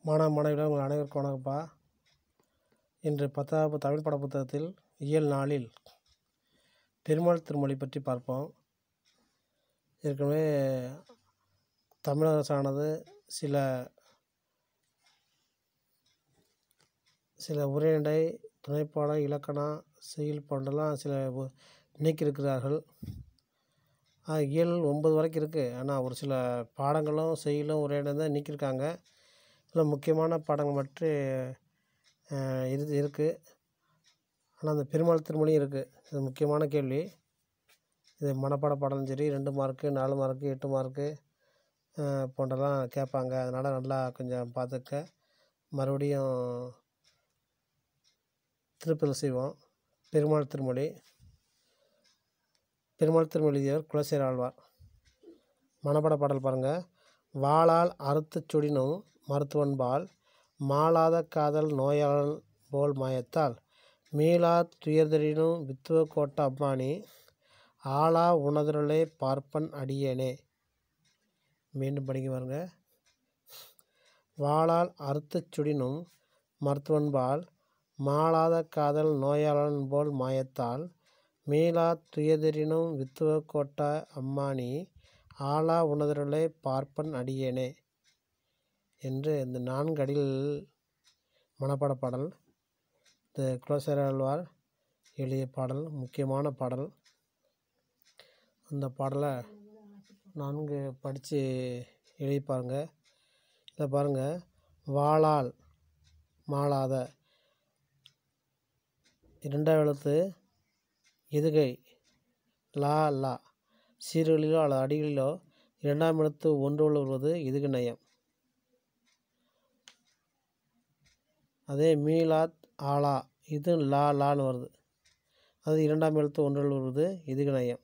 மாணவ மாணவிகளே உங்கள் அனைவருக்கும் வணக்கம்ப்பா இன்று பத்தாவது தமிழ் பாட புத்தகத்தில் இயல் நாளில் பெருமாள் திருமொழி பற்றி பார்ப்போம் ஏற்கனவே தமிழக அரசானது சில சில உரைநடை துணைப்பாடம் இலக்கணம் செயல் போன்றெல்லாம் சில உ- நீக்கியிருக்கிறார்கள் ஆஹ் இயல் ஒன்பது வரைக்கும் இருக்குது ஆனால் ஒரு சில பாடங்களும் செயலும் உரைநடை தான் நீக்கியிருக்காங்க இதில் முக்கியமான பாடங்கள் மட்டும் ஆஹ் இது இருக்குது ஆனால் அந்த பெருமாள் திருமொழியும் இருக்குது இது முக்கியமான கேள்வி இது மனப்பாட பாடலும் சரி ரெண்டு மார்க்கு நாலு மார்க்கு எட்டு மார்க்கு போன்றெல்லாம் கேட்பாங்க அதனால் நல்லா கொஞ்சம் பார்த்துக்க மறுபடியும் திருப்பல் செய்வோம் பெருமாள் திருமொழி பெருமாள் திருமொழி எழுதியவர் குலசேர ஆழ்வார் மனப்பாட பாடல் பாருங்கள் வாளால் அறுத்துச் சுடினும் மருத்துவன்பால் மாளாத காதல் நோயாளன் போல் மாயத்தால் மீளா துயர்தரினும் வித்துவ கோட்ட அம்மானி ஆளா உணதுரலே பார்ப்பன் அடியேனே மீண்டும் படிக்க பாருங்க வாளால் அறுத்துச் சுடினும் மருத்துவன்பால் மாளாத காதல் நோயாளன் போல் மாயத்தால் மீளா துயதரினும் வித்துவ கோட்ட அம்மானி ஆளா உணதருளே பார்ப்பன் அடியேனே என்று இந்த நான்கு அடிகள் மனப்பாட பாடல் இந்த குலசேர ஆழ்வார் எழுதிய பாடல் முக்கியமான பாடல் அந்த பாடலை நான்கு படித்து எழுதி பாருங்க இதை பாருங்கள் வாளால் மாளாத இரண்டாவது எழுத்து எதுகை லா லா சீர்களிலோ அல்லது அடிகளிலோ இரண்டாம் எழுத்து ஒன்றுள் வருவது எதுகு நயம் அதே மீலாத் ஆலா இது லா லான்னு வருது அது இரண்டாம் எழுத்து ஒன்றில் வருவது எதுகு நயம்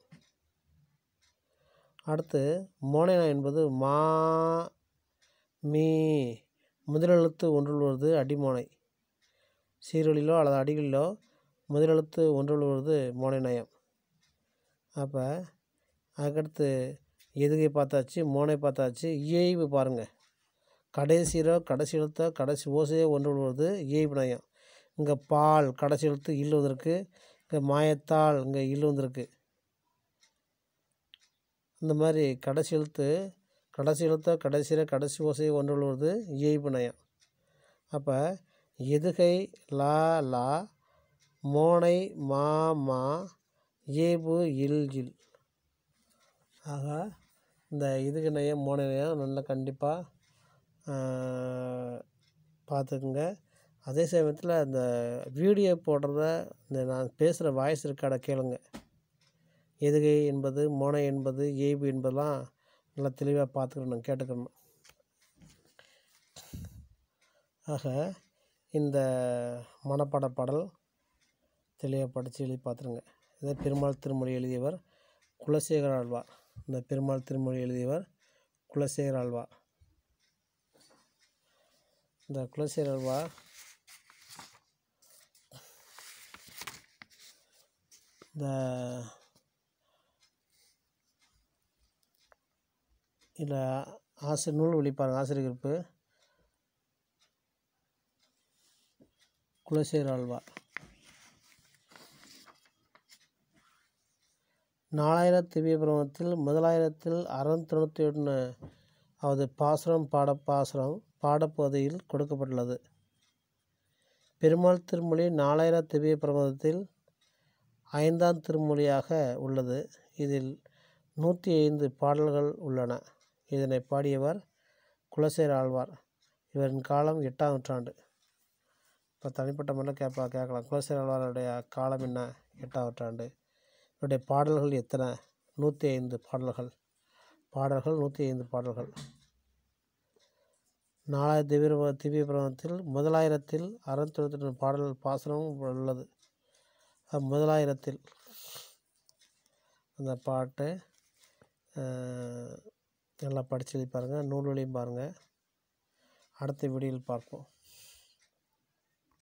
அடுத்து மோனைனா என்பது மா மீ முதலெழுத்து ஒன்றில் வருவது அடிமோனை சீரொலிலோ அல்லது அடிகளிலோ முதலெழுத்து ஒன்றில் வருவது மோனை நயம் அப்போ அதுக்கடுத்து எதுகை பார்த்தாச்சு மோனை பார்த்தாச்சு இயைவு பாருங்கள் கடைசியிலோ கடைசி எழுத்தோ கடைசி ஓசையோ ஒன்று வருவது இயைவு நயம் இங்கே பால் கடைசி எழுத்து இல் வந்திருக்கு இங்கே மாயத்தால் இங்கே இல் வந்திருக்கு இந்த மாதிரி கடைசி எழுத்து கடைசி எழுத்தோ கடைசியில் கடைசி ஓசையோ ஒன்று வருவது இயைபு நயம் அப்போ எதுகை லா லா மோனை மா மா ஏபு இல் இல் ஆக இந்த இதுக்கு நயம் மோனை நயம் நல்லா கண்டிப்பாக பார்த்துக்குங்க அதே சமயத்தில் இந்த வீடியோ போடுறத இந்த நான் பேசுகிற வாய்ஸ் ரெக்கார்டை கேளுங்க எதுகை என்பது மோனை என்பது ஏபு என்பதெல்லாம் நல்லா தெளிவாக பார்த்துக்கணும் கேட்டுக்கணும் ஆக இந்த மனப்பாட பாடல் தெளிவாக படித்து எழுதி பார்த்துருங்க இதை பெருமாள் திருமொழி எழுதியவர் குலசேகர ஆழ்வார் இந்த பெருமாள் திருமொழி எழுதியவர் குலசேகர ஆழ்வார் இந்த குலசேகர ஆழ்வார் இந்த இதில் ஆசிரியர் நூல் வெளிப்பாருங்க ஆசிரியர் குறிப்பு குலசேகர ஆழ்வார் நாலாயிரம் திவ்ய பிரமத்தில் முதலாயிரத்தில் அறம் தொண்ணூற்றி ஒன்று அவது பாசுரம் பாட பாசுரம் பாடப்பகுதியில் கொடுக்கப்பட்டுள்ளது பெருமாள் திருமொழி நாலாயிரம் திவ்ய பிரபந்தத்தில் ஐந்தாம் திருமொழியாக உள்ளது இதில் நூற்றி ஐந்து பாடல்கள் உள்ளன இதனை பாடியவர் குலசேர ஆழ்வார் இவரின் காலம் எட்டாம் நூற்றாண்டு இப்போ தனிப்பட்ட முறையில் கேட்பா கேட்கலாம் குலசேர ஆழ்வாருடைய காலம் என்ன எட்டாம் நூற்றாண்டு இவருடைய பாடல்கள் எத்தனை நூற்றி ஐந்து பாடல்கள் பாடல்கள் நூற்றி ஐந்து பாடல்கள் நாலாயிரம் திவ்ய திவ்ய பிரபந்தத்தில் முதலாயிரத்தில் அறுநூத்தி ரெண்டு பாடல் பாசனமும் உள்ளது அது முதலாயிரத்தில் அந்த பாட்டு அஹ், நல்லா படித்து எழுதி பாருங்கள் நூல்களையும் பாருங்கள் அடுத்த வீடியோவில் பார்ப்போம்